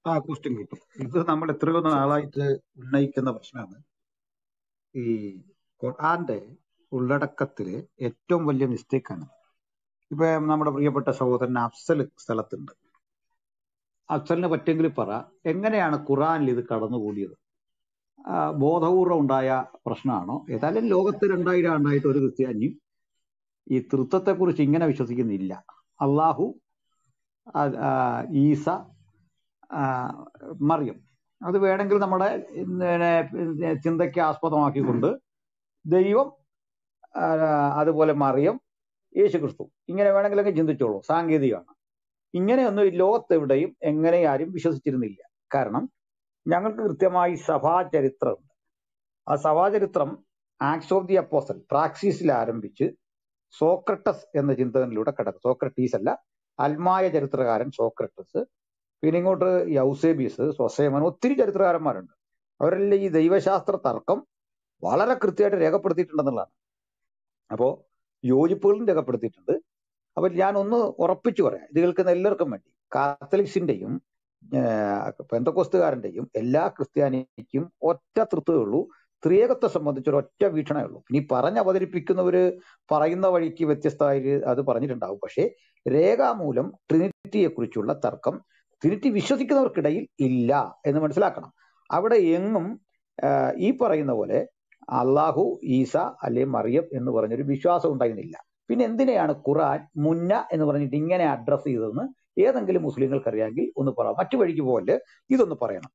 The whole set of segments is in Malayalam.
ആ ക്വസ്റ്റ്യൻ കിട്ടും ഇത് നമ്മൾ എത്രയോ നാളായിട്ട് ഉന്നയിക്കുന്ന പ്രശ്നമാണ് ഈ ഖുർആന്റെ ഉള്ളടക്കത്തില് ഏറ്റവും വലിയ മിസ്റ്റേക്കാണ് ഇപ്പൊ നമ്മുടെ പ്രിയപ്പെട്ട സഹോദരൻ അഫ്സൽ സ്ഥലത്തുണ്ട് അഫ്സലിനെ പറ്റെങ്കിൽ പറ എങ്ങനെയാണ് ഖുർആനിൽ ഇത് കടന്നുകൂടിയത് ആ, ബോധപൂർവം ഉണ്ടായ പ്രശ്നമാണോ ഏതായാലും ലോകത്ത് രണ്ടായിരം ആണ്ടായിട്ട് ഒരു ക്രിസ്ത്യാനിയും ഈ തൃത്വത്തെക്കുറിച്ച് ഇങ്ങനെ വിശ്വസിക്കുന്നില്ല അള്ളാഹു ആ, ആ, ഈസ ആ, മറിയം അത് വേണമെങ്കിൽ നമ്മുടെ പിന്നെ ചിന്തയ്ക്ക് ആസ്പദമാക്കിക്കൊണ്ട് ദൈവം ആ, അതുപോലെ മറിയം യേശു ക്രിസ്തു ഇങ്ങനെ വേണമെങ്കിലൊക്കെ ചിന്തിച്ചോളൂ സാങ്കേതികമാണ് ഇങ്ങനെയൊന്നും ഈ ലോകത്തെവിടെയും എങ്ങനെ ആരും വിശ്വസിച്ചിരുന്നില്ല കാരണം ഞങ്ങൾക്ക് കൃത്യമായി സഭാചരിത്രമുണ്ട് ആ സഭാചരിത്രം ആക്സ് ഓഫ് ദി അപ്പോസൽ പ്രാക്സീസിൽ ആരംഭിച്ച് സോക്രട്ടസ് എന്ന ചിന്തകനിലൂടെ കിടക്കും സോക്രട്ടീസ് അല്ല അൽമായ ചരിത്രകാരൻ സോക്രട്ടസ് പിന്നെ ഇങ്ങോട്ട് യൗസേബിയസ് സ്വസേമൻ ഒത്തിരി ചരിത്രകാരന്മാരുണ്ട് അവരെല്ലാം ഈ ദൈവശാസ്ത്ര തർക്കം വളരെ കൃത്യമായിട്ട് രേഖപ്പെടുത്തിയിട്ടുണ്ടെന്നുള്ളതാണ് അപ്പോ യോജിപ്പുകളും രേഖപ്പെടുത്തിയിട്ടുണ്ട് അപ്പൊ ഞാൻ ഒന്ന് ഉറപ്പിച്ചു പറയാം ഇത് കേൾക്കുന്ന എല്ലാവർക്കും വേണ്ടി കാത്തലിക്സിന്റെയും പെന്തക്കോസ്തുകാരന്റെയും എല്ലാ ക്രിസ്ത്യാനിക്കും ഒറ്റ തൃത്വമേ ഉള്ളൂ ത്രിയേകത്തെ സംബന്ധിച്ച് ഒരു ഒറ്റ വീക്ഷണമേ ഉള്ളൂ ഇനി പറഞ്ഞ് അവതരിപ്പിക്കുന്നവര് പറയുന്ന വഴിക്ക് വ്യത്യസ്തമായി അത് പറഞ്ഞിട്ടുണ്ടാവും പക്ഷേ രേഖാമൂലം ട്രിനിറ്റിയെ കുറിച്ചുള്ള തർക്കം ട്രിനിറ്റി വിശ്വസിക്കുന്നവർക്കിടയിൽ ഇല്ല എന്ന് മനസ്സിലാക്കണം അവിടെ എങ്ങും ആ, ഈ പറയുന്ന പോലെ അള്ളാഹു ഈസ അല്ലെ മറിയം എന്ന് പറഞ്ഞൊരു വിശ്വാസം ഉണ്ടായിരുന്നില്ല പിന്നെ എന്തിനെയാണ് ഖുറാൻ മുന്ന എന്ന് പറഞ്ഞിട്ട് ഇങ്ങനെ അഡ്രസ് ചെയ്തതെന്ന് ഏതെങ്കിലും മുസ്ലിങ്ങൾക്ക് അറിയാമെങ്കിൽ ഒന്ന് പറ മറ്റു വഴിക്ക് പോലെ ഇതൊന്ന് പറയണം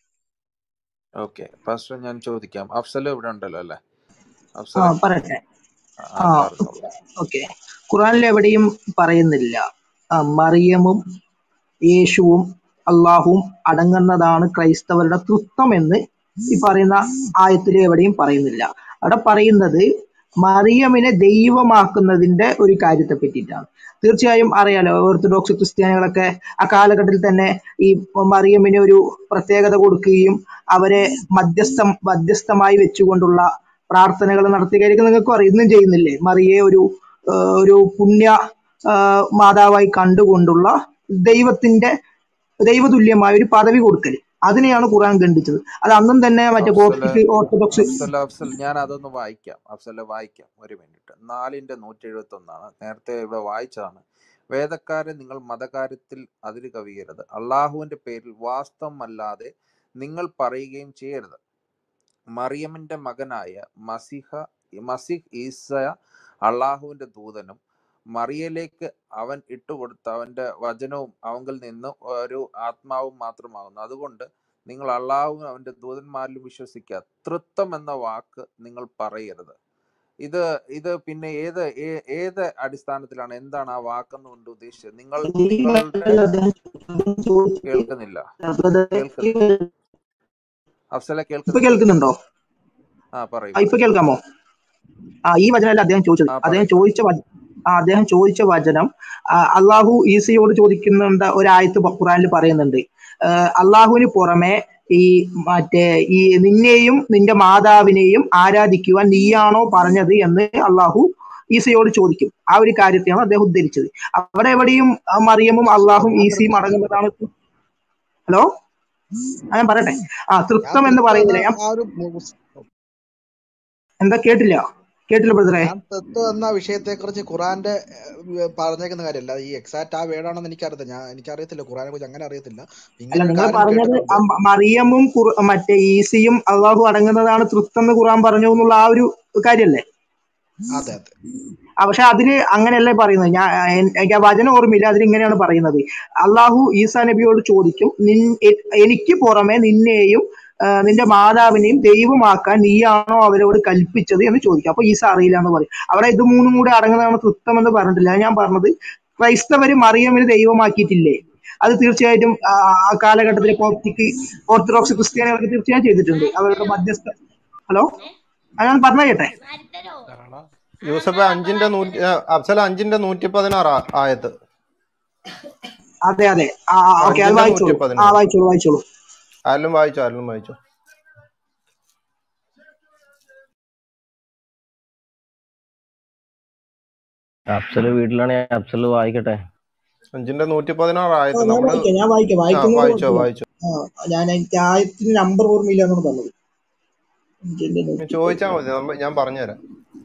ഓക്കെ ഫസ്റ്റ് ഞാൻ ചോദിക്കാം അഫ്സൽ ഇവിടെ ഉണ്ടല്ലോ അല്ലേ ആ അഫ്സലെ പറയട്ടെ ആ ആ പറഞ്ഞോളൂ ഓക്കെ ഖുറാനിൽ എവിടെയും പറയുന്നില്ല ആ, മറിയമും യേശുവും അള്ളാഹുവും അടങ്ങുന്നതാണ് ക്രൈസ്തവരുടെ തൃത്വം എന്ന് ഈ പറയുന്ന ആയത്തിൽ എവിടെയും പറയുന്നില്ല അവിടെ പറയുന്നത് മറിയമിനെ ദൈവമാക്കുന്നതിന്റെ ഒരു കാര്യത്തെ പറ്റിയിട്ടാണ് തീർച്ചയായും അറിയാലോ ഓർത്തഡോക്സ് ക്രിസ്ത്യാനികളൊക്കെ ആ കാലഘട്ടത്തിൽ തന്നെ ഈ മറിയമിന് ഒരു പ്രത്യേകത കൊടുക്കുകയും അവരെ മധ്യസ്ഥം മധ്യസ്ഥമായി വെച്ചുകൊണ്ടുള്ള പ്രാർത്ഥനകൾ നടത്തുകയായിരിക്കും നിങ്ങൾക്ക് അറിയാം ഇന്നും ചെയ്യുന്നില്ലേ മറിയെ ഒരു ആ, ഒരു പുണ്യ ആ, മാതാവായി കണ്ടുകൊണ്ടുള്ള ദൈവത്തിന്റെ ദൈവതുല്യമായ ഒരു പദവി കൊടുക്കൽ അതിനെയാണ് ഖുർആൻ ഖണ്ഡിച്ചത് അത് അന്നും തന്നെ മറ്റേ അഫ്സല് കോപ്റ്റിക് ഓർത്തഡോക്സ് അഫ്സൽ അഫ്സൽ ഞാൻ അതൊന്ന് വായിക്കാം അഫ്സല് വായിക്കാം ഒരു മിനിറ്റ് നാലിന്റെ നൂറ്റി എഴുപത്തി ഒന്നാണ് നേരത്തെ ഇവിടെ വായിച്ചതാണ് വേദക്കാരെ നിങ്ങൾ മതകാര്യത്തിൽ അതിര് കവിയരുത് അള്ളാഹുവിന്റെ പേരിൽ വാസ്തവമല്ലാതെ നിങ്ങൾ പറയുകയും ചെയ്യരുത് മറിയമിന്റെ മകനായ മസിഹ മസിഹ് ഈസ അള്ളാഹുവിന്റെ ദൂതനും മറിയയിലേക്ക് അവൻ ഇട്ടുകൊടുത്ത അവന്റെ വചനവും അവങ്കിൽ നിന്ന് ഒരു ആത്മാവും മാത്രമാകുന്നു അതുകൊണ്ട് നിങ്ങൾ അള്ളാഹുവും അവന്റെ ദൂതന്മാരിലും വിശ്വസിക്കുക തൃത്വം എന്ന വാക്ക് നിങ്ങൾ പറയരുത് ഇത് ഇത് പിന്നെ ഏത് ഏ- ഏത് അടിസ്ഥാനത്തിലാണ് എന്താണ് ആ വാക്കെന്ന് കൊണ്ട് ഉദ്ദേശിച്ചത് നിങ്ങൾ നിങ്ങളുടെ കേൾക്കുന്നില്ല കേൾക്കുന്നില്ല അഫ്സല ഇപ്പൊ കേൾക്കുന്നില്ലേ കേൾക്കുന്നുണ്ടോ ആ പറയൂ ആ ഇപ്പൊ പറയൂ കേൾക്കാമോ ആ ഈ വചനമല്ല അദ്ദേഹം ചോദിച്ചത് ആ അദ്ദേഹം പറയൂ ചോദിച്ച വച- ആ അദ്ദേഹം ചോദിച്ച വചനം ആ, അള്ളാഹു ഈസയോട് ചോദിക്കുന്നുണ്ട് ഒരായത്ത് ബ- ഖുറാനിൽ പറയുന്നുണ്ട് ആ, അള്ളാഹുവിന് പുറമെ ഈ മറ്റേ ഈ നിന്നെയും നിന്റെ മാതാവിനെയും ആരാധിക്കുവാൻ നീയാണോ പറഞ്ഞത് എന്ന് അള്ളാഹു ഈസയോട് ചോദിക്കും ആ ഒരു കാര്യത്തെയാണ് അദ്ദേഹം ഉദ്ധരിച്ചത് അവിടെ എവിടെയും ആ, മറിയമും അള്ളാഹും ഞാൻ ഈസയും തൃത്വം അടങ്ങുന്നതാണ് ഹലോ ആ, ഞാൻ പറയട്ടെ ആ ഞാൻ തൃത്വം എന്ന് തൃത്വം എന്ന പറയുന്നില്ല ഞാൻ ആ ഒരു മുസ്- എന്താ കേട്ടില്ല കേട്ടില്ല ബ്രദറെ ഞാൻ തത്വം എന്ന വിഷയത്തെ കുറിച്ച് ഖുറാന്റെ ഏഹ്, പറഞ്ഞേക്കുന്ന കാര്യമല്ല ഈ എക്സാക്ട് ആ വേർഡാണെന്ന് എനിക്കറിയത്തില്ല ഞാൻ എനിക്കറിയത്തില്ല ഖുറാനെ കുറിച്ച് അങ്ങനെ അറിയത്തില്ല അല്ല ഇങ്ങനെ ഒരു നിങ്ങൾ കാര്യം പറഞ്ഞത് കേട്ടിട്ടുണ്ട് ആ മ- മറിയമും ഖുർ- മറ്റേ ഈസിയും അള്ളാഹു അടങ്ങുന്നതാണ് തൃപ്ത് എന്ന് ഖുർആൻ പറഞ്ഞു എന്നുള്ള ആ ഒരു കാര്യല്ലേ അതെ അതെ ആ പക്ഷെ അതില് അങ്ങനെയല്ലേ പറയുന്നത് ഞാൻ എൻ- എനിക്ക് ആ വചനം ഓർമ്മയില്ല അതിൽ ഇങ്ങനെയാണ് പറയുന്നത് അള്ളാഹു ഈസാ നബിയോട് ചോദിക്കും നിൻ എ- എനിക്ക് പുറമെ നിന്നെയും ആ, നിന്റെ മാതാവിനെയും ദൈവമാക്കാൻ നീയാണോ അവരോട് കൽപ്പിച്ചത് എന്ന് ചോദിക്കും അപ്പൊ ഈസ അറിയില്ല എന്ന് പറയും അവിടെ ഇത് മൂന്നും കൂടി അടങ്ങുന്നതാണ് തൃത്വം എന്ന് പറഞ്ഞിട്ടില്ല അത് ഞാൻ പറഞ്ഞത് ക്രൈസ്തവര് മറിയമ്മിനെ ദൈവമാക്കിയിട്ടില്ലേ അത് തീർച്ചയായിട്ടും ആ ആ കാലഘട്ടത്തിലെ കോപ്റ്റിക് ഓർത്തഡോക്സ് ക്രിസ്ത്യാനികൾക്ക് തീർച്ചയായും ചെയ്തിട്ടുണ്ട് അവരുടെ മധ്യസ്ഥ ഹലോ അത് ഞാൻ പറഞ്ഞു കേട്ടെ യൂസഫ് അഞ്ചിന്റെ നൂറ്റി ആ, അഫ്സൽ അഞ്ചിന്റെ നൂറ്റി പതിനാറ് ആയത്ത് അതെ അതെ ആ ഓക്കെ അത് അഞ്ചിന്റെ നൂറ്റി വായിച്ചോളൂ ആ പതിനാറ് വായിച്ചോളൂ വായിച്ചോളൂ ആരിലും വായിച്ചോ ആരിലും വായിച്ചോ അഫ്സല് വീട്ടിലാണെങ്കിൽ അഫ്സല് വായിക്കട്ടെ അഞ്ചിന്റെ നൂറ്റി പതിനാറ് ആ ആയത്ത് ഞാൻ നമ്മള് വായിക്കാം ഞാൻ വായിക്കാം ആ വായിക്കുന്നത് വായിച്ചോ കുഴപ്പമില്ല വായിച്ചോ ആ, ഞാൻ എനിക്ക് ആയത്തിന് നമ്പർ ഓർമ്മയില്ല എന്നാണ് പറഞ്ഞത് അഞ്ചിന്റെ നൂറ്റി ചോദിച്ചാൽ മതി നമ്മ- ഞാൻ പറഞ്ഞുതരാം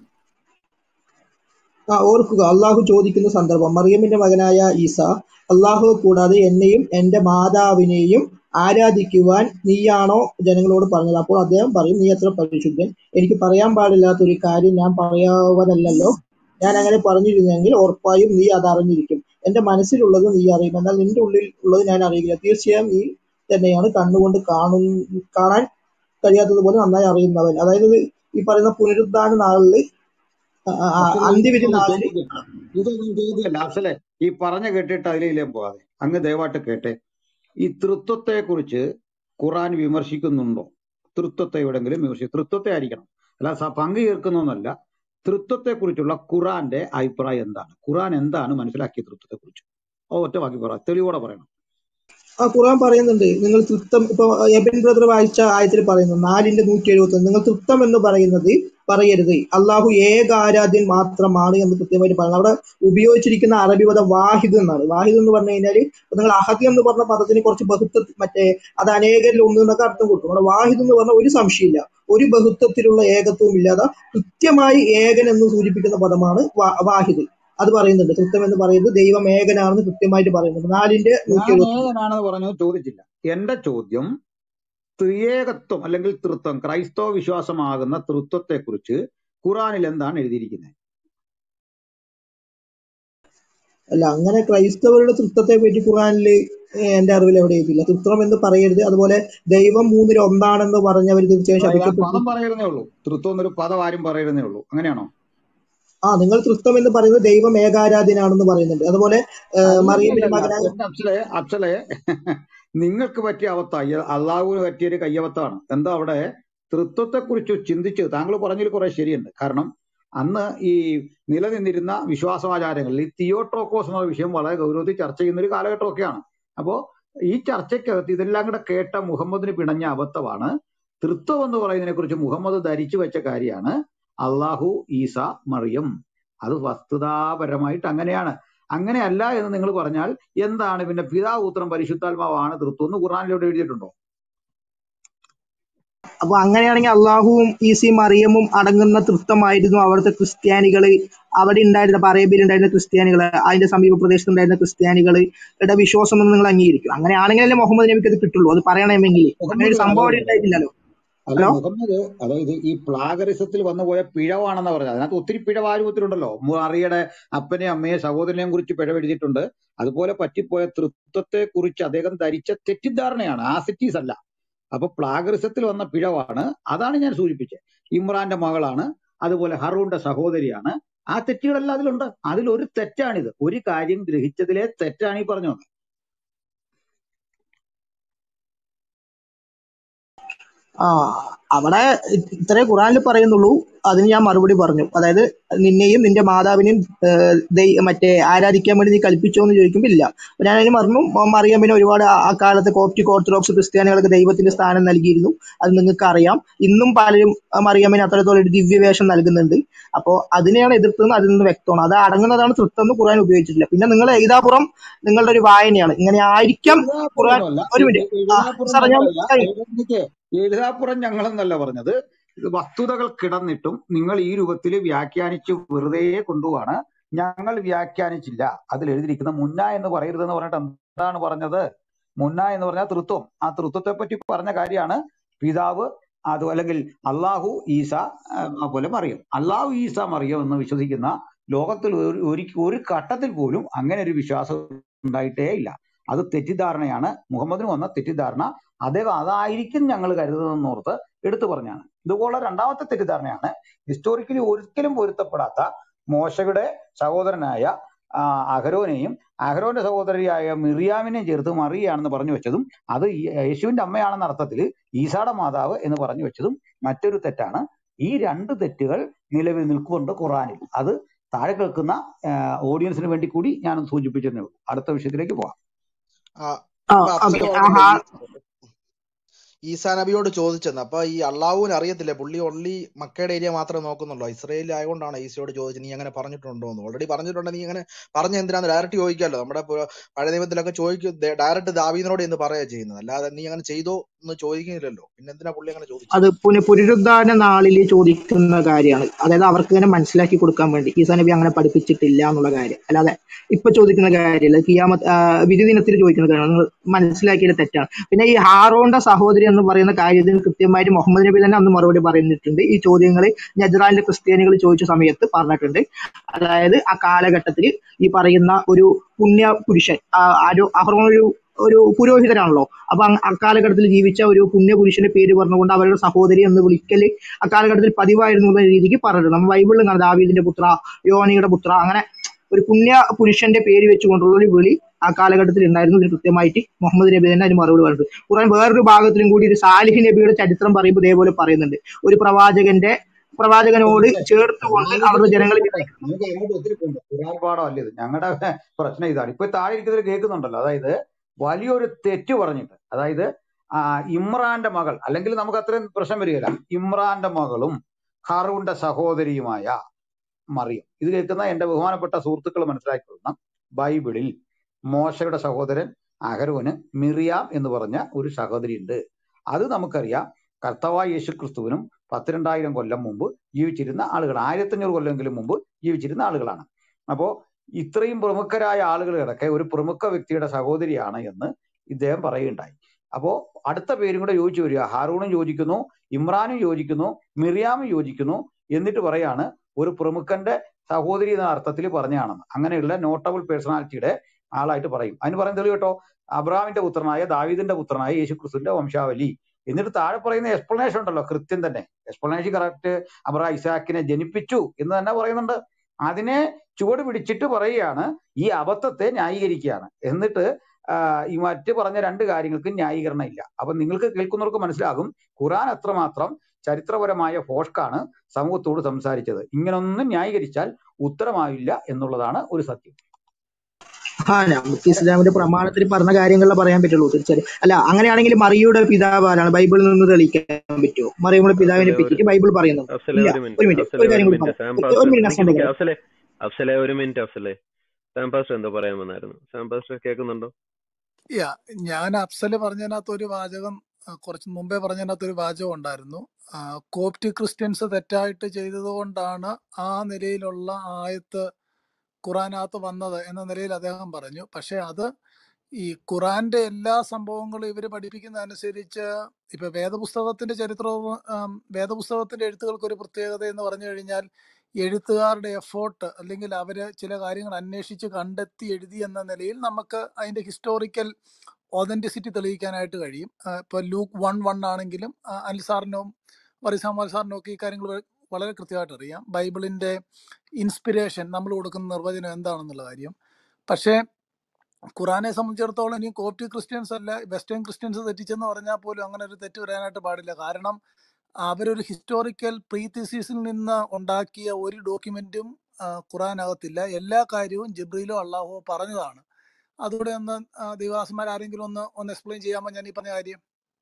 ആ ഓർക്കുക അള്ളാഹു ചോദിക്കുന്ന സന്ദർഭം മറിയമിന്റെ മകനായ ഈസ അള്ളാഹു കൂടാതെ എന്നെയും എന്റെ മാതാവിനെയും ആരാധിക്കുവാൻ നീയാണോ ജനങ്ങളോട് പറഞ്ഞത് അപ്പോൾ അദ്ദേഹം പറയും നീ എത്ര പരിശുദ്ധൻ എനിക്ക് പറയാൻ പാടില്ലാത്ത ഒരു കാര്യം ഞാൻ പറയാവതല്ലോ ഞാൻ അങ്ങനെ പറഞ്ഞിരുന്നെങ്കിൽ ഉറപ്പായും നീ അത് അറിഞ്ഞിരിക്കും എന്റെ മനസ്സിലുള്ളത് നീ അറിയും എന്നാൽ നിന്റെ ഉള്ളിൽ ഉള്ളത് ഞാൻ അറിയില്ല തീർച്ചയായും നീ തന്നെയാണ് കണ്ണുകൊണ്ട് കാണും കാണാൻ കഴിയാത്തതുപോലെ നന്നായി അറിയുന്നവൻ അതായത് ഇത് ഈ പറയുന്ന പുനരുദ്ധാന നാളില് ആ, ആ, ആ, അഫ്സലെ അന്ത്യവിധി ഇതൊന്നും നാളില് ചോദ്യം ഇതൊന്നും ചോദ്യമല്ല അഫ്സലെ ഈ പറഞ്ഞ കേട്ടിട്ട് അതിലേലും പോകാതെ അങ്ങ് ദയവായിട്ട് കേട്ടെ ഈ തൃത്വത്തെ കുറിച്ച് ഖുറാൻ വിമർശിക്കുന്നുണ്ടോ തൃത്വത്തെ എവിടെങ്കിലും വിമർശിക്കും തൃത്വത്തെ ആയിരിക്കണം അല്ല സ- പങ്കു ചേർക്കുന്നൊന്നല്ല തൃത്വത്തെ കുറിച്ചുള്ള ഖുറാന്റെ അഭിപ്രായം എന്താണ് ഖുറാൻ എന്താണ് മനസ്സിലാക്കിയ തൃത്വത്തെ കുറിച്ച് ഒറ്റ വാക്കി പറ തെളിവോടെ പറയണം ആ ഖുർആൻ പറയുന്നുണ്ട് നിങ്ങൾ തൃപ്തം ഇപ്പൊ എബിൻ ബ്രദർ വായിച്ച ആയത്തിൽ പറയുന്നു നാലിന്റെ നൂറ്റി എഴുപത്തി നിങ്ങൾ തൃപ്തം എന്ന് പറയുന്നത് പറയരുത് അള്ളാഹു ഏക ആരാധ്യൻ മാത്രമാണ് എന്ന് കൃത്യമായിട്ട് പറയുന്നത് അവിടെ ഉപയോഗിച്ചിരിക്കുന്ന അറബി പദം വാഹിദ് എന്നാണ് വാഹിദ് എന്ന് പറഞ്ഞു കഴിഞ്ഞാൽ നിങ്ങൾ അഹദ് എന്ന് പറഞ്ഞ പദത്തിന് കുറച്ച് ബഹുത്വ മറ്റേ അത് അനേകരിൽ ഒന്ന് എന്നൊക്കെ അർത്ഥം കൊടുക്കും അവിടെ വാഹിദ് എന്ന് പറഞ്ഞാൽ ഒരു സംശയമില്ല ഒരു ബഹുത്വത്തിലുള്ള ഏകത്വവും ഇല്ലാതെ കൃത്യമായി ഏകൻ എന്ന് സൂചിപ്പിക്കുന്ന പദമാണ് വാ- വാഹിദ് അത് പറയുന്നുണ്ട് തൃത്വം എന്ന് പറയുന്നത് ദൈവം ഏകനാണെന്ന് കൃത്യമായിട്ട് പറയുന്നുണ്ട് നാലിന്റെ നൂറ്റി ഞാൻ എഴുപത്തി ഏകനാണെന്ന് പറഞ്ഞത് ചോദിച്ചില്ല എന്റെ ചോദ്യം ത്രിയേകത്വം അല്ലെങ്കിൽ തൃത്വം ക്രൈസ്തവ വിശ്വാസമാകുന്ന തൃത്വത്തെ കുറിച്ച് ഖുറാനിൽ എന്താണ് എഴുതിയിരിക്കുന്നത് അല്ല അങ്ങനെ ക്രൈസ്തവരുടെ തൃത്വത്തെ പറ്റി ഖുറാനിൽ എന്റെ അറിവിൽ എവിടെ എഴുതിയില്ല തൃത്വം എന്ന് പറയരുത് അതുപോലെ ദൈവം മൂന്നിൽ ഒന്നാണെന്ന് പറഞ്ഞവർ തീർച്ചയായും ആ, ഞാൻ ശപിക്കപ്പെട്ടു പദം പറയുന്നേ ഉള്ളൂ തൃത്വം എന്നൊരു പദം ആരും പറയുന്നേ ഉള്ളൂ അങ്ങനെയാണോ ആ നിങ്ങൾ തൃത്വം എന്ന് പറയുന്നത് ദൈവം ഏകാരാധ്യനാണെന്ന് പറയുന്നുണ്ട് അതുപോലെ ഏഹ്, മറിയമിന്റെ അല്ലല്ലല്ല മകനായ എന്റെ അച്ഛലെ അച്ഛലെ നിങ്ങൾക്ക് പറ്റിയ അവസ്ഥ അള്ളാഹുവിന് പറ്റിയൊരു കയ്യവത്താണ് എന്താ അവിടെ തൃത്വത്തെ കുറിച്ച് ചിന്തിച്ച് താങ്കൾ പറഞ്ഞതിൽ കുറെ ശരിയുണ്ട് കാരണം അന്ന് ഈ നിലനിന്നിരുന്ന വിശ്വാസാചാരങ്ങളിൽ ഈ തിയോട്രോക്കോസ് എന്ന വിഷയം വളരെ ഗൗരവത്തിൽ ചർച്ച ചെയ്യുന്ന ഒരു കാലഘട്ടമൊക്കെയാണ് അപ്പോ ഈ ചർച്ചയ്ക്കകത്ത് ഇതെല്ലാം കൂടെ കേട്ട മുഹമ്മദിന് പിണഞ്ഞ അബദ്ധമാണ് തൃത്വം എന്ന് പറയുന്നതിനെ കുറിച്ച് മുഹമ്മദ് ധരിച്ചു വെച്ച കാര്യമാണ് അള്ളാഹു ഈസ മറിയം അത് വസ്തുതാപരമായിട്ട് അങ്ങനെയാണ് അങ്ങനെയല്ല എന്ന് നിങ്ങൾ പറഞ്ഞാൽ എന്താണ് പിന്നെ പിതാവ് പുത്രൻ പരിശുദ്ധാത്മാവാണ് തൃത്വം എന്ന് ഖുറാനിലൂടെ എഴുതിയിട്ടുണ്ടോ അപ്പൊ അങ്ങനെയാണെങ്കിൽ അള്ളാഹുവും ഈസിയും മറിയമും അടങ്ങുന്ന തൃത്വമായിരുന്നു അവിടുത്തെ ക്രിസ്ത്യാനികള് അവിടെ ഉണ്ടായിരുന്ന ഇപ്പൊ അറേബ്യയിൽ ഉണ്ടായിരുന്ന ക്രിസ്ത്യാനികള് അതിന്റെ സമീപ പ്രദേശത്ത് ഉണ്ടായിരുന്ന ക്രിസ്ത്യാനികളുടെ വിശ്വാസം എന്ന് നിങ്ങൾ അംഗീകരിക്കും അങ്ങനെയാണെങ്കിലല്ലേ മുഹമ്മദ് നബിക്ക് അത് കിട്ടുള്ളൂ അത് പറയണമെങ്കിൽ അങ്ങനെ ഒരു മുഹമ്മദ് സംഭവം അവിടെ അതല്ല ഉണ്ടായിട്ടില്ലല്ലോ അല്ല ഹലോ മുഹമ്മദ് അതായത് ഈ പ്ലാഗറിസത്തിൽ വന്നു പോയ പിഴവാണെന്ന് പറഞ്ഞത് അതിനകത്ത് ഒത്തിരി പിഴവ് ആരൂപത്തിലുണ്ടല്ലോ മറിയുടെ അപ്പനെയും അമ്മയെയും സഹോദരനെയും കുറിച്ച് പിഴവെഴുതിയിട്ടുണ്ട് അതുപോലെ പറ്റിപ്പോയ തൃത്വത്തെ കുറിച്ച് അദ്ദേഹം ധരിച്ച തെറ്റിദ്ധാരണയാണ് ആസിറ്റീസ് അല്ല അപ്പൊ പ്ലാഗറിസത്തിൽ വന്ന പിഴവാണ് അതാണ് ഞാൻ സൂചിപ്പിച്ചത് ഇമ്രാന്റെ മകളാണ് അതുപോലെ ഹറൂന്റെ സഹോദരിയാണ് ആ തെറ്റുകളെല്ലാം അതിലുണ്ട് അതിലൊരു തെറ്റാണിത് ഒരു കാര്യം ഗ്രഹിച്ചതിലെ തെറ്റാണ് ഈ പറഞ്ഞു വന്നത് ആ അവിടെ ഇത്രേ ഖുറാനിൽ പറയുന്നുള്ളൂ അതിന് ഞാൻ മറുപടി പറഞ്ഞു അതായത് നിന്നെയും നിന്റെ മാതാവിനെയും ഏഹ്, ദൈ- മറ്റേ ആരാധിക്കാൻ വേണ്ടി നീ കൽപ്പിച്ചോ എന്ന് ചോദിക്കുമ്പോൾ ഇല്ല അപ്പൊ ഞാൻ അതിന് പറഞ്ഞു മ- മറിയമ്മിന് ഒരുപാട് ആ ആ കാലത്ത് കോപ്റ്റിക് ഓർത്തഡോക്സ് ക്രിസ്ത്യാനികൾക്ക് ദൈവത്തിന്റെ സ്ഥാനം നൽകിയിരുന്നു അത് നിങ്ങൾക്ക് അറിയാം ഇന്നും പലരും ആ മറിയമ്മിന് അത്രത്തോളം ഒരു ദിവ്യവേഷം നൽകുന്നുണ്ട് അപ്പോൾ അതിനെയാണ് എതിർത്തതെന്ന് അതിൽ നിന്ന് വ്യക്തമാണ് അത് അടങ്ങുന്നതാണ് തൃത്വം എന്ന് ഖുറാൻ ഉപയോഗിച്ചിട്ടില്ല പിന്നെ നിങ്ങൾ എഴുതാപ്പുറം നിങ്ങളുടെ ഒരു വായനയാണ് ഇങ്ങനെ ആയിരിക്കാം ഖുറാൻ എഴുതാപ്പുറമല്ല ഒരു മിനിറ്റ് ആ എഴുതാപ്പുറം സാറേ ഞാൻ ഞങ്ങളല്ല കഴിഞ്ഞു എഴുതാ എഴുതാപ്പുറം ഞങ്ങളെന്നല്ല പറഞ്ഞത് ഇത് വസ്തുതകൾ കിടന്നിട്ടും നിങ്ങൾ ഈ രൂപത്തിൽ വ്യാഖ്യാനിച്ച് വെറുതെ കൊണ്ടുപോവാണ് ഞങ്ങൾ വ്യാഖ്യാനിച്ചില്ല അതിൽ എഴുതിയിരിക്കുന്ന മുന്ന എന്ന് പറയരുതെന്ന് പറഞ്ഞിട്ട് എന്താണ് പറഞ്ഞത് മുന്ന എന്ന് പറഞ്ഞാൽ തൃത്വം ആ തൃത്വത്തെ പറ്റി പറഞ്ഞ കാര്യമാണ് പിതാവ് അത് അല്ലെങ്കിൽ അള്ളാഹു ഈസ ആ, അതുപോലെ മറിയം അള്ളാഹു ഈസ മറിയം എന്ന് വിശ്വസിക്കുന്ന ലോകത്തിൽ ഒരു ഒരു ഒരു ഘട്ടത്തിൽ പോലും അങ്ങനെ ഒരു വിശ്വാസം ഉണ്ടായിട്ടേ ഇല്ല അത് തെറ്റിദ്ധാരണയാണ് മുഹമ്മദിന് വന്ന തെറ്റിദ്ധാരണ അദ്ദേഹം അതായിരിക്കും ഞങ്ങൾ കരുതുന്നതെന്നോർത്ത് എടുത്തു പറഞ്ഞാണ് ഇതുപോലെ രണ്ടാമത്തെ തെറ്റിദ്ധാരണയാണ് ഹിസ്റ്റോറിക്കലി ഒരിക്കലും പൊരുത്തപ്പെടാത്ത മോശയുടെ സഹോദരനായ ആ, അഹരോനെയും അഹരോന്റെ സഹോദരിയായ മിറിയാമിനെയും ചേർത്ത് മറിയാണെന്ന് പറഞ്ഞു വെച്ചതും അത് ഈ യേശുവിന്റെ അമ്മയാണെന്ന അർത്ഥത്തിൽ ഈസായുടെ മാതാവ് എന്ന് പറഞ്ഞു വെച്ചതും മറ്റൊരു തെറ്റാണ് ഈ രണ്ട് തെറ്റുകൾ നിലവിൽ നിൽക്കുന്നുണ്ട് ഖുറാനിൽ അത് താഴെ കേൾക്കുന്ന ഓഡിയൻസിന് വേണ്ടി കൂടി ഞാൻ സൂചിപ്പിച്ചതേ ഉള്ളൂ അടുത്ത വിഷയത്തിലേക്ക് പോകാം ആ ആ ഇപ്പൊ ഓക്കെ അഫ്സൽ ആ പറഞ്ഞില്ലേ ഹാ ഈ ഈസാ നബിയോട് ചോദിച്ചെന്ന് അപ്പൊ ഈ അള്ളാഹുവിന് അറിയത്തില്ല പുള്ളി ഒള്ളി മക്കയുടെ ഏരിയ മാത്രമേ നോക്കുന്നുള്ളൂ ഇസ്രയേലിൽ ആയതുകൊണ്ടാണ് ഈസയോട് ചോദിച്ചത് നീ അങ്ങനെ പറഞ്ഞിട്ടുണ്ടോ എന്ന് ഓൾറെഡി പറഞ്ഞിട്ടുണ്ടെങ്കിൽ നീ അങ്ങനെ പറഞ്ഞ എന്തിനാന്ന് ഡയറക്റ്റ് ചോദിക്കാമല്ലോ നമ്മുടെ പു- പഴയ നിയമത്തിലൊക്കെ ചോദിക്കും ഡയറക്റ്റ് ദാവീദിനോട് എന്ന് പറയുക ചെയ്യുന്നത് അല്ലാതെ നീ അങ്ങനെ ചെയ്തോ എന്ന് ചോദിക്കുന്നില്ലല്ലോ പിന്നെ എന്തിനാ പുള്ളി അങ്ങനെ ചോദിച്ചത് അത് പുന പുനരുദ്ധാന നാളിൽ ചോദിക്കുന്ന കാര്യമാണ് അതായത് അവർക്ക് ഇങ്ങനെ മനസ്സിലാക്കി കൊടുക്കാൻ വേണ്ടി ഈസാ നബി അങ്ങനെ പഠിപ്പിച്ചിട്ടില്ല എന്നുള്ള കാര്യം അല്ലാതെ ഇപ്പൊ ചോദിക്കുന്ന കാര്യമല്ല കിയാമത്ത് ആ, വിധി ദിനത്തിൽ ചോദിക്കുന്ന കാര്യമാണ് നിങ്ങൾ മനസ്സിലാക്കിയത് തെറ്റാണ് പിന്നെ ഈ ഹാറോന്റെ സഹോദരി എന്ന് പറയുന്ന കാര്യത്തിന് കൃത്യമായിട്ട് മുഹമ്മദ് നബി തന്നെ അന്ന് മറുപടി പറഞ്ഞിട്ടുണ്ട് ഈ ചോദ്യങ്ങൾ നജ്റാനിലെ ക്രിസ്ത്യാനികൾ ചോദിച്ച സമയത്ത് പറഞ്ഞിട്ടുണ്ട് അതായത് ആ കാലഘട്ടത്തിൽ ഈ പറയുന്ന ഒരു പുണ്യ പുരുഷൻ ആ ആ ഒരു അഹ്റോൻ ഒരു ഒരു പുരോഹിതനാണല്ലോ അപ്പൊ അങ് അക്കാലഘട്ടത്തിൽ ജീവിച്ച ഒരു പുണ്യ പുരുഷന്റെ പേര് പറഞ്ഞുകൊണ്ട് അവരുടെ സഹോദരി എന്ന് വിളിക്കല് അക്കാലഘട്ടത്തിൽ പതിവായിരുന്നു എന്നുള്ള രീതിക്ക് പറഞ്ഞിട്ടുണ്ട് നമ്മൾ ബൈബിളിൽ കാണാം ദാവീദിന്റെ പുത്ര യോനിയുടെ പുത്ര അങ്ങനെ ഒരു പുണ്യ പുരുഷന്റെ പേര് വെച്ചുകൊണ്ടുള്ള ഒരു വിളി ആ കാലഘട്ടത്തിൽ ഉണ്ടായിരുന്നു ഇതിന് കൃത്യമായിട്ട് മുഹമ്മദ് നബി തന്നെ അതിന് മറുപടി പറഞ്ഞിട്ടുണ്ട് ഖുർആൻ വേറൊരു ഭാഗത്തിലും കൂടി ഒരു സാലിഹ് നബിയുടെ ചരിത്രം പറയുമ്പോൾ ഇതേപോലെ പറയുന്നുണ്ട് ഒരു പ്രവാചകന്റെ പ്രവാചകനോട് സുഹൃത്തെ ചേർത്തുകൊണ്ട് അവരുടെ താഴെ ജനങ്ങളെ ഇരിക്കുന്നവരെ നമുക്ക് അങ്ങോട്ട് ഒത്തിരി പോകുന്നു ഖുറാൻ പാഠം ഇത് ഞങ്ങളുടെ പ്രശ്നം ഇതാണ് ഇപ്പൊ താഴെ ഇരിക്കുന്നവർ കേൾക്കുന്നുണ്ടല്ലോ അതായത് വലിയൊരു തെറ്റ് പറഞ്ഞിട്ട് അതായത് ആ, ഇമ്രാന്റെ മകൾ അല്ലെങ്കിൽ നമുക്ക് അത്രയും പ്രശ്നം വരികയില്ല ഇമ്രാന്റെ മകളും ഹാറൂന്റെ സഹോദരിയുമായ മറിയം ഇത് കേൾക്കുന്ന എന്റെ ബഹുമാനപ്പെട്ട സുഹൃത്തുക്കൾ മനസ്സിലാക്കിക്കൊള്ളണം ബൈബിളിൽ മോശയുടെ സഹോദരൻ അഹരോന് മിറിയാം എന്ന് പറഞ്ഞ ഒരു സഹോദരി ഉണ്ട് അത് നമുക്കറിയാം കർത്താവായ യേശു ക്രിസ്തുവിനും പത്തിരണ്ടായിരം കൊല്ലം മുമ്പ് ജീവിച്ചിരുന്ന ആളുകൾ ആയിരത്തഞ്ഞൂറ് കൊല്ലമെങ്കിലും മുമ്പ് ജീവിച്ചിരുന്ന ആളുകളാണ് അപ്പോ ഇത്രയും പ്രമുഖരായ ആളുകൾ കിടക്കെ ഒരു പ്രമുഖ വ്യക്തിയുടെ സഹോദരിയാണ് എന്ന് ഇദ്ദേഹം പറയുകയുണ്ടായി അപ്പോ അടുത്ത പേരും കൂടെ യോജിച്ചു വരിക ഹാറൂണും യോജിക്കുന്നു ഇമ്രാനും യോജിക്കുന്നു മിറിയാമും യോജിക്കുന്നു എന്നിട്ട് പറയാണ് ഒരു പ്രമുഖന്റെ സഹോദരി എന്ന അർത്ഥത്തിൽ പറഞ്ഞാണെന്ന് അങ്ങനെയുള്ള നോട്ടബിൾ പേഴ്സണാലിറ്റിയുടെ ആളായിട്ട് പറയും അതിന് പറയുന്നത് തെളിവ് കേട്ടോ അബ്രാമിന്റെ പുത്രനായ ദാവീദിന്റെ പുത്രനായ യേശുക്രിസ്തുവിന്റെ വംശാവലി എന്നിട്ട് താഴെ പറയുന്ന എക്സ്പ്ലനേഷൻ ഉണ്ടല്ലോ കൃത്യം തന്നെ എക്സ്പ്ലനേഷൻ കറക്റ്റ് അബ്രാ ഇസാക്കിനെ ജനിപ്പിച്ചു എന്ന് തന്നെ പറയുന്നുണ്ട് അതിനെ ചുവട് പിടിച്ചിട്ട് പറയുകയാണ് ഈ അബദ്ധത്തെ ന്യായീകരിക്കുകയാണ് എന്നിട്ട് ആ, ഈ മറ്റ് പറഞ്ഞ രണ്ട് കാര്യങ്ങൾക്കും ന്യായീകരണം ഇല്ല അപ്പൊ നിങ്ങൾക്ക് കേൾക്കുന്നവർക്ക് മനസ്സിലാകും ഖുറാൻ അത്രമാത്രം ചരിത്രപരമായ ഫോഷ്കാണ് സമൂഹത്തോട് സംസാരിച്ചത് ഇങ്ങനൊന്നും ന്യായീകരിച്ചാൽ ഉത്തരമാവില്ല എന്നുള്ളതാണ് ഒരു സത്യം ആ നമുക്ക് ഇസ്ലാമിന്റെ പ്രമാണത്തിൽ പറഞ്ഞ കാര്യങ്ങളെ പറയാൻ പറ്റുള്ളൂ തീർച്ചയായും അല്ല അങ്ങനെയാണെങ്കിൽ മറിയുടെ പിതാവ് ആരാണ് ബൈബിളിൽ നിന്ന് തെളിയിക്കാൻ പറ്റുമോ മറിയമ്മയുടെ പിതാവിനെ അഫ്സലെ ഒരു പറ്റിയിട്ട് ബൈബിൾ പറയുന്നുണ്ട് അഫ്സലെ ഇല്ല ഒരു ഒരു മിനിറ്റ് മിനിറ്റ് അഫ്സലെ ഒരു കാര്യം ഒരു കൂടി മിനിറ്റ് പറയാം സാം ഒരു പാസ്റ്റർ മിനിറ്റ് നിക്ക് അസ്ലാം നിക്ക് പറയാം അഫ്സലെ അഫ്സലെ ഒരു മിനിറ്റ് അഫ്സലെ സാം പാസ്റ്റർ എന്തോ പറയാൻ വന്നായിരുന്നു സാം പാസ്റ്റർ കേൾക്കുന്നുണ്ടോ യാ ഞാൻ അഫ്സല് പറഞ്ഞതിനകത്ത് ഒരു വാചകം ആ, കുറച്ച് മുമ്പേ പറഞ്ഞതിനകത്ത് ഒരു വാചകം ഉണ്ടായിരുന്നു ആ, കോപ്റ്റ് ക്രിസ്ത്യൻസ് തെറ്റായിട്ട് ചെയ്തതുകൊണ്ടാണ് ആ നിലയിലുള്ള ആയത്ത് ഖുറാനകത്ത് വന്നത് എന്ന നിലയിൽ അദ്ദേഹം പറഞ്ഞു പക്ഷെ അത് ഈ ഖുറാന്റെ എല്ലാ സംഭവങ്ങളും ഇവർ പഠിപ്പിക്കുന്ന അനുസരിച്ച് ഇപ്പൊ വേദപുസ്തകത്തിന്റെ ചരിത്രവും ആം, വേദപുസ്തകത്തിന്റെ എഴുത്തുകൾക്ക് ഒരു പ്രത്യേകത എന്ന് പറഞ്ഞു കഴിഞ്ഞാൽ എഴുത്തുകാരുടെ എഫേർട്ട് അല്ലെങ്കിൽ അവര് ചില കാര്യങ്ങൾ അന്വേഷിച്ച് കണ്ടെത്തി എഴുതി എന്ന നിലയിൽ നമുക്ക് അതിന്റെ ഹിസ്റ്റോറിക്കൽ ഒതന്റിസിറ്റി തെളിയിക്കാനായിട്ട് കഴിയും ആ, ഇപ്പൊ ലൂക്ക് വൺ വൺ ആണെങ്കിലും ആ, അനിൽ സാറിനും വറിസാമാൽ സാറിനും ഒക്കെ ഈ കാര്യങ്ങൾ വ- വളരെ കൃത്യമായിട്ട് അറിയാം ബൈബിളിന്റെ ഇൻസ്പിരേഷൻ നമ്മൾ കൊടുക്കുന്ന നിർവചനം എന്താണെന്നുള്ള കാര്യം പക്ഷേ ഖുറാനെ സംബന്ധിച്ചിടത്തോളം ഇനി കോപ്റ്റ് ക്രിസ്ത്യൻസ് അല്ല വെസ്റ്റേൺ ക്രിസ്ത്യൻസ് തെറ്റിച്ചെന്ന് പറഞ്ഞാൽ പോലും അങ്ങനെ ഒരു തെറ്റ് വരാനായിട്ട് പാടില്ല കാരണം അവരൊരു ഹിസ്റ്റോറിക്കൽ പ്രീതിസീസിൽ നിന്ന് ഉണ്ടാക്കിയ ഒരു ഡോക്യുമെന്റും ഖുറാനകത്തില്ല എല്ലാ കാര്യവും ജിബ്രീലോ അള്ളാഹുവോ പറഞ്ഞതാണ് അതുകൂടെ ഒന്ന് ദിവാസന്മാർ ആരെങ്കിലും ഒന്ന് ഒന്ന് എക്സ്പ്ലെയിൻ ചെയ്യാമോ ഞാൻ ഈ പറഞ്ഞ കാര്യം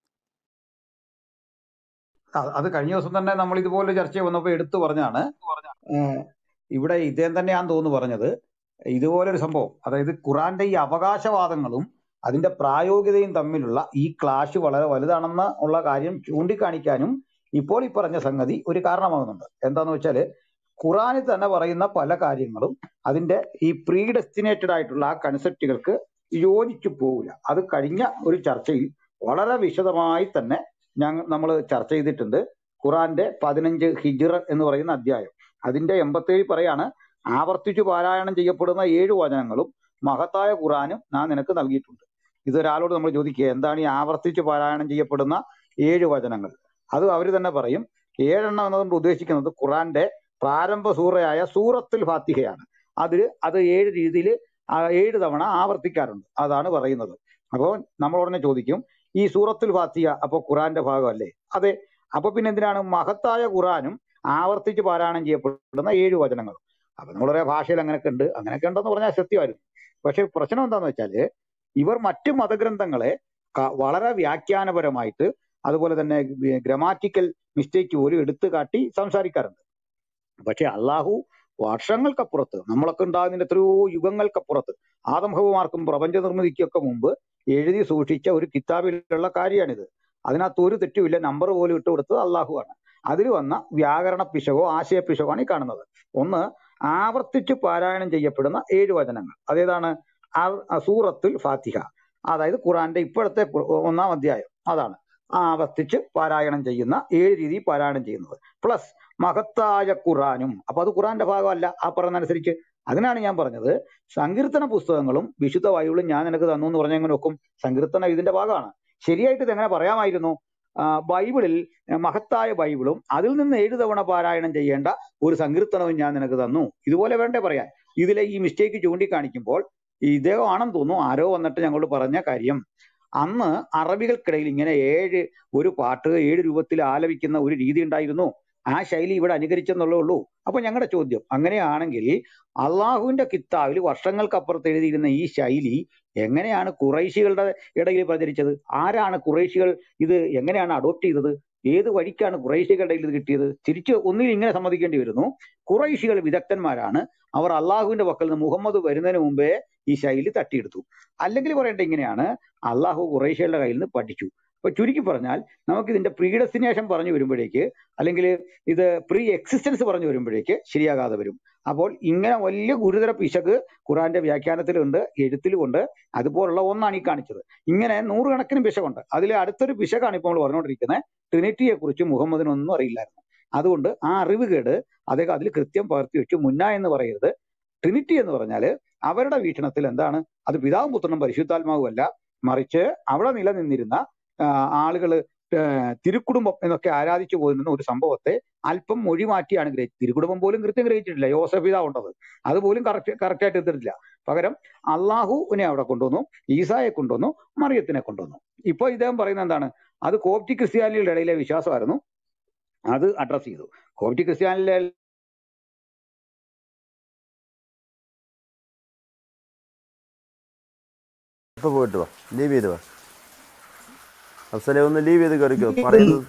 അത് അത് കഴിഞ്ഞ ദിവസം തന്നെ നമ്മൾ ഇതുപോലെ ചർച്ച വന്നപ്പോൾ എടുത്തു പറഞ്ഞാണ് ഏഹ് ഇവിടെ ഇദ്ദേഹം തന്നെയാന്ന് തോന്നുന്നു പറഞ്ഞത് ഇതുപോലൊരു സംഭവം അതായത് ഖുറാന്റെ ഈ അവകാശവാദങ്ങളും അതിന്റെ പ്രായോഗികതയും തമ്മിലുള്ള ഈ ക്ലാഷ് വളരെ വലുതാണെന്ന് ഉള്ള കാര്യം ചൂണ്ടിക്കാണിക്കാനും ഇപ്പോൾ ഈ പറഞ്ഞ സംഗതി ഒരു കാരണമാകുന്നുണ്ട് എന്താന്ന് വെച്ചാല് ഖുറാനിൽ തന്നെ പറയുന്ന പല കാര്യങ്ങളും അതിന്റെ ഈ പ്രീ ഡെസ്റ്റിനേറ്റഡ് ആയിട്ടുള്ള ആ കൺസെപ്റ്റുകൾക്ക് യോജിച്ചു പോവില്ല അത് കഴിഞ്ഞ ഒരു ചർച്ചയിൽ വളരെ വിശദമായി തന്നെ ഞങ്ങൾ നമ്മൾ ചർച്ച ചെയ്തിട്ടുണ്ട് ഖുറാന്റെ പതിനഞ്ച് ഹിജ്റ എന്ന് പറയുന്ന അധ്യായം അതിന്റെ എൺപത്തേഴ് പറയാണ് ആവർത്തിച്ചു പാരായണം ചെയ്യപ്പെടുന്ന ഏഴ് വചനങ്ങളും മഹത്തായ ഖുറാനും ഞാൻ നിനക്ക് നൽകിയിട്ടുണ്ട് ഇതൊരാളോട് നമ്മൾ ചോദിക്കുക എന്താണ് ഈ ആവർത്തിച്ച് പാരായണം ചെയ്യപ്പെടുന്ന ഏഴ് വചനങ്ങൾ അത് അവർ തന്നെ പറയും ഏഴെണ്ണം എന്നതുകൊണ്ട് ഉദ്ദേശിക്കുന്നത് ഖുറാന്റെ പ്രാരംഭ സൂറയായ സൂറത്തുൽ ഫാത്തിഹയാണ് അതിൽ അത് ഏഴ് രീതിയിൽ ഏഴ് തവണ ആവർത്തിക്കാറുണ്ട് അതാണ് പറയുന്നത് അപ്പോൾ നമ്മൾ ഉടനെ ചോദിക്കും ഈ സൂറത്തുൽ ഫാത്തിഹ അപ്പൊ ഖുറാന്റെ ഭാഗമല്ലേ അതെ അപ്പൊ പിന്നെ എന്തിനാണ് മഹത്തായ ഖുറാനും ആവർത്തിച്ച് പാരായണം ചെയ്യപ്പെടുന്ന ഏഴ് വചനങ്ങളും അപ്പൊ നമ്മൾ പറയാ ഭാഷയിൽ അങ്ങനെയൊക്കെ ഉണ്ട് അങ്ങനെയൊക്കെ ഉണ്ടെന്ന് പറഞ്ഞാൽ സത്യമായിരുന്നു പക്ഷെ പ്രശ്നം എന്താന്ന് വെച്ചാല് ഇവർ മറ്റു മതഗ്രന്ഥങ്ങളെ ക- വളരെ വ്യാഖ്യാനപരമായിട്ട് അതുപോലെ തന്നെ ഗ്രമാറ്റിക്കൽ മിസ്റ്റേക്ക് പോലും എടുത്തു കാട്ടി സംസാരിക്കാറുണ്ട് പക്ഷെ അള്ളാഹു വർഷങ്ങൾക്കപ്പുറത്ത് നമ്മളൊക്കെ ഉണ്ടാകുന്നതിന്റെ എത്രയോ യുഗങ്ങൾക്കപ്പുറത്ത് ആദംഹവുമാർക്കും പ്രപഞ്ച നിർമ്മിതിക്കൊക്കെ മുമ്പ് എഴുതി സൂക്ഷിച്ച ഒരു കിതാബിലുള്ള കാര്യമാണിത് അതിനകത്ത് ഒരു തെറ്റുമില്ല നമ്പർ പോലും ഇട്ട് കൊടുത്തത് അള്ളാഹുവാണ് അതിൽ വന്ന വ്യാകരണ പിശകോ ആശയ പിശകോ ആണ് ഈ കാണുന്നത് ഒന്ന് ആവർത്തിച്ച് പാരായണം ചെയ്യപ്പെടുന്ന ഏഴ് വചനങ്ങൾ അതേതാണ് അ- സൂറത്തുൽ ഫാത്തിഹ അതായത് ഖുറാന്റെ ഇപ്പോഴത്തെ ഖു- ഒന്നാം അധ്യായം അതാണ് ആവർത്തിച്ച് പാരായണം ചെയ്യുന്ന ഏഴ് രീതിയിൽ പാരായണം ചെയ്യുന്നത് പ്ലസ് മഹത്തായ ഖുറാനും അപ്പൊ അത് ഖുറാന്റെ ഭാഗമല്ല ആ പറഞ്ഞതനുസരിച്ച് അതിനാണ് ഞാൻ പറഞ്ഞത് സങ്കീർത്തന പുസ്തകങ്ങളും വിശുദ്ധ ബൈബിളും ഞാൻ നിനക്ക് തന്നു എന്ന് പറഞ്ഞ എങ്ങനെ നോക്കും സങ്കീർത്തനം ഇതിന്റെ ഭാഗമാണ് ശരിയായിട്ട് ഇത് എങ്ങനെ പറയാമായിരുന്നു ആ, ബൈബിളിൽ ഏർ, മഹത്തായ ബൈബിളും അതിൽ നിന്ന് ഏഴ് തവണ പാരായണം ചെയ്യേണ്ട ഒരു സങ്കീർത്തനവും ഞാൻ നിനക്ക് തന്നു ഇതുപോലെ വേണ്ടേ പറയാൻ ഇതിലെ ഈ മിസ്റ്റേക്ക് ചൂണ്ടിക്കാണിക്കുമ്പോൾ ഇദ്ദേഹം ആണെന്ന് തോന്നുന്നു ആരോ വന്നിട്ട് ഞങ്ങളോട് പറഞ്ഞ കാര്യം അന്ന് അറബികൾക്കിടയിൽ ഇങ്ങനെ ഏഴ് ഒരു പാട്ട് ഏഴ് രൂപത്തിൽ ആലപിക്കുന്ന ഒരു രീതി ഉണ്ടായിരുന്നു ആ ശൈലി ഇവിടെ അനുകരിച്ചെന്നുള്ളേ ഉള്ളൂ അപ്പൊ ഞങ്ങളുടെ ചോദ്യം അങ്ങനെയാണെങ്കിൽ അള്ളാഹുവിന്റെ കിത്താബിൽ വർഷങ്ങൾക്കപ്പുറത്ത് എഴുതിയിരുന്ന ഈ ശൈലി എങ്ങനെയാണ് കുറൈശികളുടെ ഇടയിൽ പ്രചരിച്ചത് ആരാണ് കുറൈശികൾ ഇത് എങ്ങനെയാണ് അഡോപ്റ്റ് ചെയ്തത് ഏത് വഴിക്കാണ് കുറൈശികളുടെ ഇത് കിട്ടിയത് തിരിച്ച് ഒന്നിൽ ഇങ്ങനെ സമ്മതിക്കേണ്ടി വരുന്നു കുറൈശികൾ വിദഗ്ധന്മാരാണ് അവർ അള്ളാഹുവിന്റെ പക്കൽ നിന്ന് മുഹമ്മദ് വരുന്നതിന് മുമ്പേ ഈ ശൈലി തട്ടിയെടുത്തു അല്ലെങ്കിൽ പറയേണ്ടത് ഇങ്ങനെയാണ് അള്ളാഹു കുറേശ്യരുടെ കയ്യിൽ നിന്ന് പഠിച്ചു അപ്പൊ ചുരുക്കി പറഞ്ഞാൽ നമുക്ക് ഇതിന്റെ പ്രീഡെസ്റ്റിനേഷൻ പറഞ്ഞു വരുമ്പോഴേക്ക് അല്ലെങ്കിൽ ഇത് പ്രീ എക്സിസ്റ്റൻസ് പറഞ്ഞു വരുമ്പോഴേക്ക് ശരിയാകാതെ വരും അപ്പോൾ ഇങ്ങനെ വലിയ ഗുരുതര പിശക് ഖുറാന്റെ വ്യാഖ്യാനത്തിലുണ്ട് എഴുത്തിലുമുണ്ട് അതുപോലുള്ള ഒന്നാണ് ഈ കാണിച്ചത് ഇങ്ങനെ നൂറുകണക്കിന് പിശകുണ്ട് അതിൽ അടുത്തൊരു പിശകാണ് ഇപ്പോൾ നമ്മൾ പറഞ്ഞുകൊണ്ടിരിക്കുന്നത് ട്രിനിറ്റിയെ കുറിച്ച് മുഹമ്മദിനൊന്നും അറിയില്ലായിരുന്നു അതുകൊണ്ട് ആ അറിവുകേട് അദ്ദേഹം അതിൽ കൃത്യം പകർത്തി വെച്ചു മുന്ന എന്ന് പറയരുത് ട്രിനിറ്റി എന്ന് പറഞ്ഞാൽ അവരുടെ വീക്ഷണത്തിൽ എന്താണ് അത് പിതാവും പുത്രനും പരിശുദ്ധാത്മാവും അല്ല മറിച്ച് അവിടെ നിലനിന്നിരുന്ന ആളുകൾ തിരുക്കുടുംബം എന്നൊക്കെ ആരാധിച്ചു പോയിരുന്ന ഒരു സംഭവത്തെ അല്പം മൊഴി മാറ്റിയാണ് ഗ്രഹിച്ചത് തിരുക്കുടുംബം പോലും കൃത്യം ഗ്രഹിച്ചിട്ടില്ല യോസഫ് പിതാ ഉണ്ടത് അതുപോലും കറക്റ്റ് കറക്റ്റ് ആയിട്ട് എടുത്തിട്ടില്ല പകരം അള്ളാഹുവിനെ അവിടെ കൊണ്ടുവന്നു ഈസായെ കൊണ്ടുവന്നു മറിയത്തിനെ കൊണ്ടുവന്നു ഇപ്പൊ ഇദ്ദേഹം പറയുന്നത് എന്താണ് അത് കോപ്റ്റി ക്രിസ്ത്യാനികളുടെ ഇടയിലെ വിശ്വാസമായിരുന്നു അത് അഡ്രസ് ചെയ്തു കോപ്റ്റി ക്രിസ്ത്യാനിലെ ഇപ്പൊ പോയിട്ട് വാ ലീവ് ചെയ്ത് വാ അഫ്സലെ ഒന്ന് ലീവ് ചെയ്ത് കയറിക്കോ പറയുന്നത്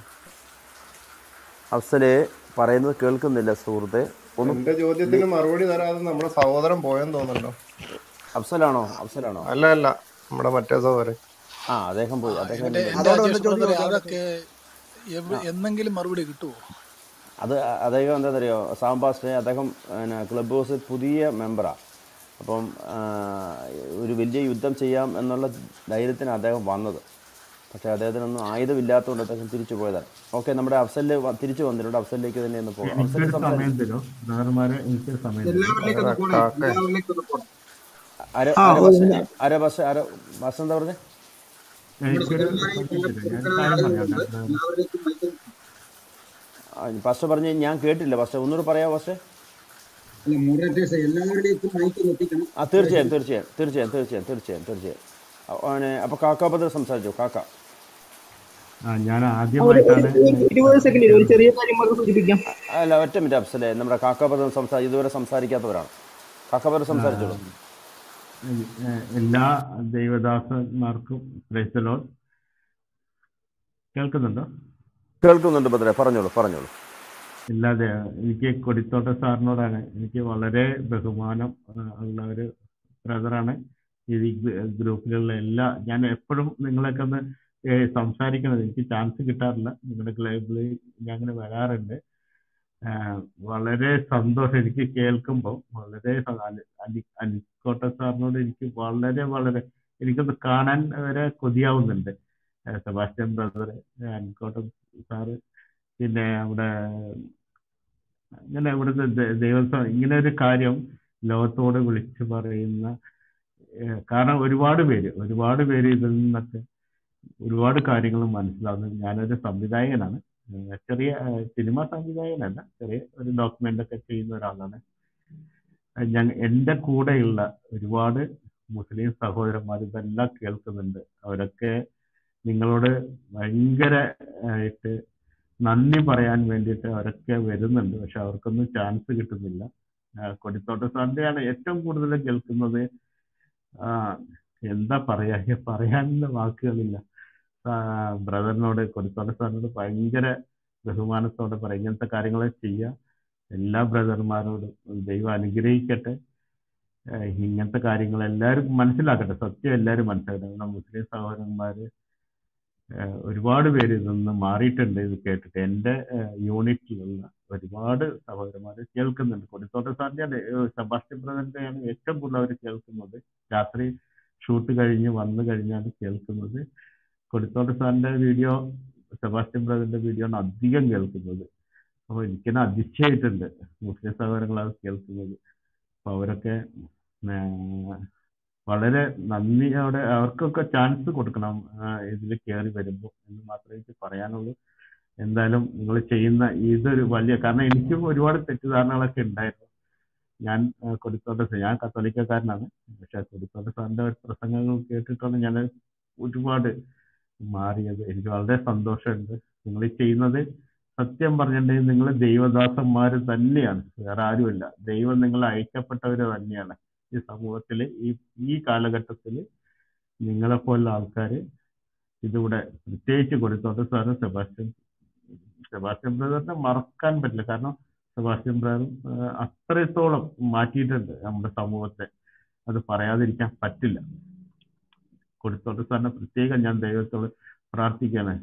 അഫ്സലെ പറയുന്നത് കേൾക്കുന്നില്ല സുഹൃത്തെ ഒന്ന് എന്റെ ചോദ്യത്തിന് മറുപടി തരാതെ നമ്മുടെ സഹോദരൻ പോയെന്ന് തോന്നുന്നുണ്ടോ അഫ്സലാണോ അഫ്സലാണോ അല്ല അല്ല നമ്മുടെ മറ്റേ സഹോദരൻ ആ അദ്ദേഹം പോയി ആ, അദ്ദേഹം എന്റെ ഇനി- എന്റെ അതോടെ അജേഷ് എന്റെ ചോദ്യം ബ്രദറെ ചോദിക്കാം അതൊക്കെ എവ്- എന്നെങ്കിലും മറുപടി കിട്ടുമോ അത് അദ്ദേഹം എന്താണെന്നറിയോ സാം പാസ്റ്റേ അദ്ദേഹം പിന്നെ ക്ലബ് ഹൗസിൽ പുതിയ മെമ്പറാണ് അപ്പം ആ, ഒരു വലിയ യുദ്ധം ചെയ്യാം എന്നുള്ള ധൈര്യത്തിന് അദ്ദേഹം വന്നത് പക്ഷേ അദ്ദേഹത്തിനൊന്നും ആയുധമില്ലാത്തതുകൊണ്ട് അദ്ദേഹം തിരിച്ചു പോയതാണ് ഓക്കെ നമ്മുടെ അഫ്സലിൽ വ- തിരിച്ചു വന്നിട്ടുണ്ട് അഫ്സലിലേക്ക് തന്നെ ഒന്ന് പോകാം അഫ്സലിൽ എനിക്കൊരു സമയം സംസാരിച്ചു തരുമോ ബ്രദർമാരെ എനിക്കൊരു സമയം തരുമോ എല്ലാവരിലേക്കും ഒന്ന് പോണേ കാക്ക എല്ലാവരിലേക്കും ഒന്ന് പോണേ ആരോ ആ ആരോ ഓ, ബസ് ഞാൻ- ആരോ ബസ് ആരോ ബസ് എന്താ പറഞ്ഞേ നമ്മുടെ എനിക്കൊരു സുഹൃത്തുക്കളായി സമയം തരുമോ ഞാൻ പുറത്തുള്ള കാര്യം ആളുകളുണ്ട് പറയാം ബ്രദർ എല്ലാവരിലേക്കും മൈക്ക് ഫസ്റ്റ് പറഞ്ഞ് ഞാൻ കേട്ടില്ല ഫസ്റ്റ് ഒന്നുകൂടെ പറയാമോ ഫസ്റ്റ് അല്ല മോഡറേറ്റേഴ്സ് എല്ലാവരിലേക്കും മൈക്ക് എത്തിക്കണം ആ തീർച്ചയായും തീർച്ചയായും തീർച്ചയായും തീർച്ചയായും തീർച്ചയായും തീർച്ചയായും അപ്പോൾ കാക്ക പത്ര സംസാരിച്ചു കാക്ക ആ ഞാൻ ആ, ഒരു ആദ്യമായിട്ടാണ് ഒരു- ഒരു ഇരുപത് സെക്കൻഡ് ഒരു ചെറിയ കാര്യം പറഞ്ഞ് സൂചിപ്പിക്കാം അല്ല ഒറ്റ മിനിറ്റ് അഫ്സലെ നമ്മുടെ കാക്കാപദം സംസാ ഇതുവരെ സംസാരിക്കാത്തവരാണ് കാക്കാപദം സംസാരിച്ചോളൂ ഏഹ് എല്ലാ ദൈവദാസന്മാർക്കും പ്രൈസലോ കേൾക്കുന്നുണ്ടോ കേൾക്കുന്നുണ്ട് ഭദ്ര പറഞ്ഞോളൂ പറഞ്ഞോളൂ ഇല്ലാതെ എനിക്ക് കൊടിത്തോട്ട സാറിനോടാണ് എനിക്ക് വളരെ ബഹുമാനം ആ, ഉള്ള ഒരു ബ്രദറാണ് ഈ ഗ്രൂ- ഗ്രൂപ്പിലുള്ള എല്ലാ ഞാൻ എപ്പോഴും നിങ്ങളൊക്കെ ഒന്ന് ഏഹ് സംസാരിക്കണത് എനിക്ക് ചാൻസ് കിട്ടാറില്ല നിങ്ങളുടെ ക്ലബിൽ ഞാൻ അങ്ങനെ വരാറുണ്ട് ആഹ് വളരെ സന്തോഷം എനിക്ക് കേൾക്കുമ്പോൾ വളരെ സ- അലി അലി- അലിക്കോട്ട സാറിനോട് എനിക്ക് വളരെ വളരെ എനിക്കൊന്ന് കാണാൻ വരെ കൊതിയാവുന്നുണ്ട് ഏഹ് സെബാസ്റ്റ്യൻ ബ്രദർ അലിക്കോട്ട സാറ് പിന്നെ അവിടെ ഇങ്ങനെ ഇവിടുത്തെ ദ- ദൈവസം ഇങ്ങനെ ഒരു കാര്യം ലോകത്തോട് വിളിച്ചു പറയുന്ന ഏഹ് കാരണം ഒരുപാട് പേര് ഒരുപാട് പേര് ഇതിൽ നിന്നൊക്കെ ഒരുപാട് കാര്യങ്ങൾ മനസ്സിലാവുന്നു ഞാനൊരു സംവിധായകനാണ് ഏഹ് ചെറിയ ഏഹ് സിനിമ സംവിധായകനല്ല ചെറിയ ഒരു ഡോക്യുമെന്റ് ഒക്കെ ചെയ്യുന്ന ഒരാളാണ് ഏഹ് ഞാൻ എൻ്റെ കൂടെയുള്ള ഒരുപാട് മുസ്ലിം സഹോദരന്മാർ ഇതെല്ലാം കേൾക്കുന്നുണ്ട് അവരൊക്കെ നിങ്ങളോട് ഭയങ്കര ആയിട്ട് നന്ദി പറയാൻ വേണ്ടിയിട്ട് അവരൊക്കെ വരുന്നുണ്ട് പക്ഷെ അവർക്കൊന്നും ചാൻസ് കിട്ടുന്നില്ല ആഹ് കൊടിത്തോട്ട സാറിന്റെയാണ് ഏറ്റവും കൂടുതൽ കേൾക്കുന്നത് ആഹ് എന്താ പറയാ പറയാനുള്ള വാക്കുകളില്ല ബ്രദറിനോട് കൊടുത്തോട്ട സാറിനോട് ഭയങ്കര ബഹുമാനത്തോടെ പറയും ഇങ്ങനത്തെ കാര്യങ്ങൾ ചെയ്യുക എല്ലാ ബ്രദർമാരോടും ദൈവം അനുഗ്രഹിക്കട്ടെ ഏഹ് ഇങ്ങനത്തെ കാര്യങ്ങൾ എല്ലാവരും മനസ്സിലാക്കട്ടെ സത്യം എല്ലാവരും മനസ്സിലാക്കട്ടെ നമ്മുടെ മുസ്ലിം സഹോദരന്മാര് ഏഹ് ഒരുപാട് പേര് ഇതൊന്ന് മാറിയിട്ടുണ്ട് ഇത് കേട്ടിട്ട് എൻ്റെ യൂണിറ്റിലുള്ള ഒരുപാട് സഹോദരന്മാർ കേൾക്കുന്നുണ്ട് കൊടിത്തോട്ട സാറിൻ്റെ സെബാസ്റ്റ്യൻ ബ്രദറിൻ്റെയാണ് ഏറ്റവും കൂടുതൽ അവർ കേൾക്കുന്നത് രാത്രി ഷൂട്ട് കഴിഞ്ഞ് വന്നു കഴിഞ്ഞാൽ കേൾക്കുന്നത് കൊടിത്തോട്ട സാറിൻ്റെ വീഡിയോ സെബാസ്റ്റ്യൻ ബ്രദറിൻ്റെ വീഡിയോ ആണ് അധികം കേൾക്കുന്നത് അപ്പോൾ എനിക്കെന്നെ അതിശയായിട്ടുണ്ട് മുസ്ലിം സഹോദരങ്ങളാണ് കേൾക്കുന്നത് അപ്പോൾ അവരൊക്കെ ഏഹ് വളരെ നന്ദിയോടെ അവർക്കൊക്കെ ചാൻസ് കൊടുക്കണം ഇതിൽ കയറി വരുമ്പോൾ എന്ന് മാത്രമേ എനിക്ക് പറയാനുള്ളൂ എന്തായാലും നിങ്ങൾ ചെയ്യുന്ന ഇതൊരു വലിയ കാരണം എനിക്കും ഒരുപാട് തെറ്റിദ്ധാരണകളൊക്കെ ഉണ്ടായിരുന്നു ഞാൻ ആ, കൊടിത്തോട്ട സ- ഞാൻ കത്തോലിക്കക്കാരനാണ് പക്ഷെ കൊടിത്തോട്ട സാറിന്റെ പ്രസംഗങ്ങൾ കേട്ടിട്ടാണ് ഞാൻ ഒരുപാട് മാറിയത് എനിക്ക് വളരെ സന്തോഷമുണ്ട് നിങ്ങൾ ചെയ്യുന്നത് സത്യം പറഞ്ഞിട്ടുണ്ടെങ്കിൽ നിങ്ങൾ ദൈവദാസന്മാർ തന്നെയാണ് വേറെ ആരുമില്ല ദൈവം നിങ്ങളെ അയക്കപ്പെട്ടവര് തന്നെയാണ് ഈ സമൂഹത്തിൽ ഈ ഈ കാലഘട്ടത്തിൽ നിങ്ങളെപ്പോലുള്ള ആൾക്കാർ ഇതിവിടെ പ്രത്യേകിച്ച് കൊടുത്തോട്ട് സാറ് സെബാസ്റ്റ്യൻ സെബാസ്റ്റ്യൻ ബ്രദറിനെ മറക്കാൻ പറ്റില്ല കാരണം സെബാസ്റ്റ്യൻ ബ്രദർ അത്രത്തോളം മാറ്റിയിട്ടുണ്ട് നമ്മുടെ സമൂഹത്തെ അത് പറയാതിരിക്കാൻ പറ്റില്ല കൊടുത്തോട്ട് സാറിനെ പ്രത്യേകം ഞാൻ ദൈവത്തോട് പ്രാർത്ഥിക്കാണ്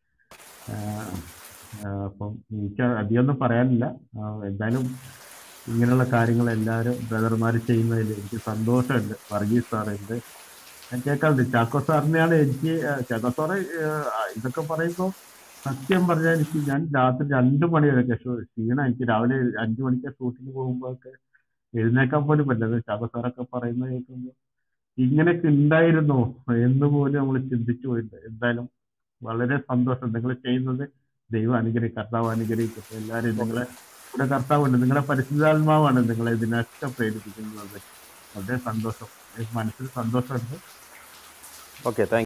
ആഹ് ആഹ് അപ്പം എനിക്ക് അധികമൊന്നും പറയാനില്ല ആഹ് എന്തായാലും ഇങ്ങനെയുള്ള കാര്യങ്ങൾ എല്ലാവരും ബ്രദർമാർ ചെയ്യുന്നതിൽ എനിക്ക് സന്തോഷമുണ്ട് വർഗീസ് സാറുണ്ട് ഞാൻ കേൾക്കാറുണ്ട് ചാക്കോ സാറിനെയാണ് എനിക്ക് ആഹ് ചാക്കോ സാറ് ആഹ് ഇതൊക്കെ പറയുമ്പോൾ സത്യം പറഞ്ഞാൽ എനിക്ക് ഞാൻ രാത്രി രണ്ട് മണി വരെയൊക്കെ ഷൂ ക്ഷീണം എനിക്ക് രാവിലെ അഞ്ചു മണിക്ക് ഷൂട്ടിന് പോകുമ്പോഴൊക്കെ എഴുന്നേക്കാൻ പോലും പറ്റില്ല ചാക്കോ സാറൊക്കെ പറയുന്നത് കേൾക്കുമ്പോൾ ഇങ്ങനെയൊക്കെ ഉണ്ടായിരുന്നോ എന്ന് പോലും നമ്മൾ ചിന്തിച്ചു പോയിട്ടുണ്ട് എന്തായാലും വളരെ സന്തോഷം നിങ്ങൾ ചെയ്യുന്നത് ദൈവം അനുഗ്രഹിക്കും കർത്താവ് അനുഗ്രഹിക്കട്ടെ എല്ലാവരും നിങ്ങളെ ഇവിടെ കർത്താവുണ്ട് നിങ്ങളെ പരിശുദ്ധാത്മാവാണ് നിങ്ങളെ ഇതിനൊക്കെ പ്രേരിപ്പിക്കുന്നത് വളരെ സന്തോഷം എനിക്ക് മനസ്സിൽ സന്തോഷമുണ്ട് ഓക്കെ താങ്ക്